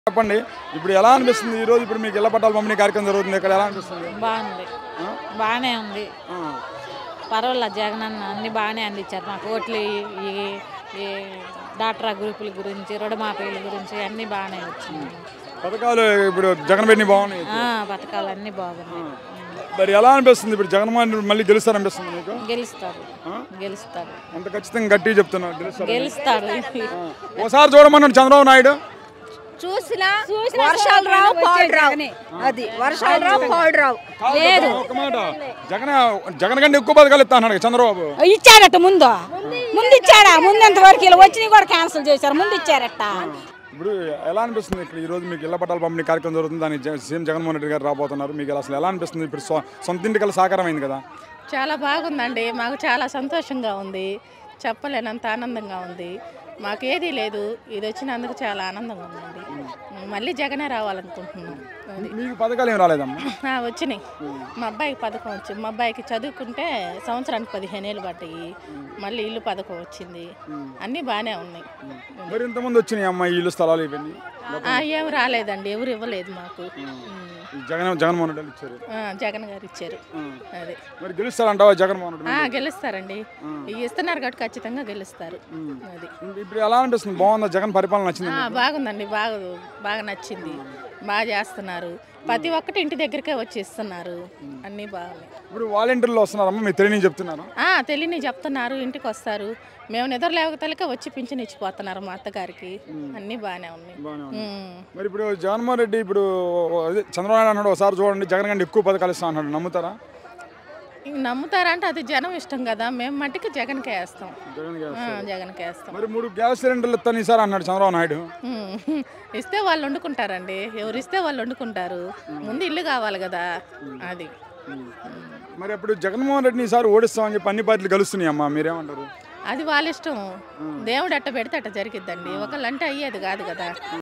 చెప్పండి ఇప్పుడు ఎలా అనిపిస్తుంది ఈ రోజు ఇప్పుడు మీకు ఇళ్ల పట్టాల పంపిణీ కార్యక్రమం జరుగుతుంది ఇక్కడ ఎలా అనిపిస్తుంది బాగుంది బాగానే ఉంది ఆ, పర్వాలేదు జగన్ అన్న అన్ని బాగానే అందించారు మాకు ఓట్లు ఈ- ఈ ఈ డాక్టర్ గ్రూపుల గురించి రుణమాఫీల గురించి అన్నీ బాగానే వచ్చింది పథకాలు ఇప్పుడు జగన్ పెట్టిన బాగున్నాయి ఆ, పథకాలు అన్నీ బాగున్నాయి మరి ఎలా అనిపిస్తుంది ఇప్పుడు జగన్మోహన్ రెడ్డి మళ్ళీ గెలుస్తారనిపిస్తుంది మీకు గెలుస్తారు గెలుస్తారు అంత ఖచ్చితంగా గట్టిగా చెప్తున్నారు గెలుస్తారు గెలుస్తారు ఒకసారి చూడమన్నాడు చంద్రబాబు నాయుడు చూసినా వర్షాలు రావు పాడు రావు అది వర్షాలు రావు పాడు రావు లేదు ఒక మాట జగన్ జగన్ కంటే ఎక్కువ పథకాలు ఇస్తా అన్నాడు చంద్రబాబు ఇచ్చారట ముందు ముందు ఇచ్చాడా ముందు ఎంతవరకు ఇలా వచ్చినవి కూడా క్యాన్సిల్ చేశారు ముందు ఇచ్చారట ఇప్పుడు ఎలా అనిపిస్తుంది ఇక్కడ ఈ రోజు మీకు ఇళ్ల పట్టాల పంపిణీ కార్యక్రమం జరుగుతుంది దానికి జ- సీఎం జగన్మోహన్ రెడ్డి గారు రాబోతున్నారు మీకు అసలు ఎలా అనిపిస్తుంది ఇప్పుడు సొ- సొంత ఇంటికల్లా సాకారం అయింది కదా చాలా బాగుందండి మాకు చాలా సంతోషంగా ఉంది చెప్పలేనంత ఆనందంగా ఉంది మాకు ఏదీ లేదు ఇది వచ్చినందుకు చాలా ఆనందంగా ఉందండి మళ్ళీ జగనే రావాలనుకుంటున్నాం అది. మీకు పథకాలు ఏం రాలేదమ్మా ఆ, వచ్చినాయి మా అబ్బాయికి పథకం వచ్చింది మా అబ్బాయికి చదువుకుంటే సంవత్సరానికి పదిహేను ఏళ్ళు పడ్డాయి మళ్ళీ ఇల్లు పథకం వచ్చింది అన్నీ బాగానే ఉన్నాయి మరి ఇంతమంది వచ్చినాయి అమ్మా ఈ ఇల్లు స్థలాలు ఇవన్నీ ఆ, ఏం రాలేదండి ఎవరు ఇవ్వలేదు మాకు ఉమ్. ఈ జగన్ జగన్మోహన్ రెడ్డి గారు ఇచ్చారు ఆ, జగన్ గారు ఇచ్చారు అదే మరి గెలుస్తారంటావా జగన్మోహన్ రెడ్డి ఆ, గెలుస్తారండి ఇవి ఇస్తున్నారు కాబట్టి ఖచ్చితంగా గెలుస్తారు అది ఇప్పుడు ఎలా అనిపిస్తుంది బాగుందా జగన్ పరిపాలన నచ్చింది ఆ, బాగుందండి బాగా బాగా నచ్చింది బాగా చేస్తున్నారు ప్రతి ఒక్కటి ఇంటి దగ్గరికే వచ్చి ఇస్తున్నారు అన్నీ బాగున్నాయి ఇప్పుడు వాలంటీర్లు వస్తున్నారమ్మా మీరు తెలియని చెప్తున్నారు ఆ, తెలియని చెప్తున్నారు ఇంటికి వస్తారు మేము నిద్ర లేవతలకే వచ్చి పింఛన్ ఇచ్చిపోతున్నారు మా అత్తగారికి అన్నీ బాగానే ఉన్నాయి ఉమ్. మరి ఇప్పుడు జగన్మోహన్ రెడ్డి ఇప్పుడు అదే చంద్రబాబు నాయుడు అన్నాడు ఒకసారి చూడండి జగన్ కంటే ఎక్కువ పథకాలు ఇస్తా అన్నాడు నమ్ముతారా ఇంక నమ్ముతారంటే అది జనం ఇష్టం కదా మేము మట్టికి జగన్కే వేస్తాం జగన్ ఆ, జగన్కే వేస్తాం మరి మూడు గ్యాస్ సిలిండర్లు ఇస్తాను ఈసారి అన్నాడు చంద్రబాబు నాయుడు ఉమ్. ఇస్తే వాళ్ళు వండుకుంటారండి ఎవరు ఇస్తే వాళ్ళు వండుకుంటారు ముందు ఇల్లు కావాలి కదా అది మరి అప్పుడు జగన్మోహన్ రెడ్డిని ఈసారి ఓడిస్తామని చెప్పి అన్ని పార్టీలు కలుస్తున్నాయి అమ్మా మీరేమంటారు అది వాళ్ళ ఇష్టం దేవుడు అట్ట పెడితే అట్ట జరిగిద్దండి ఒకళ్ళంటే అయ్యేది కాదు కదా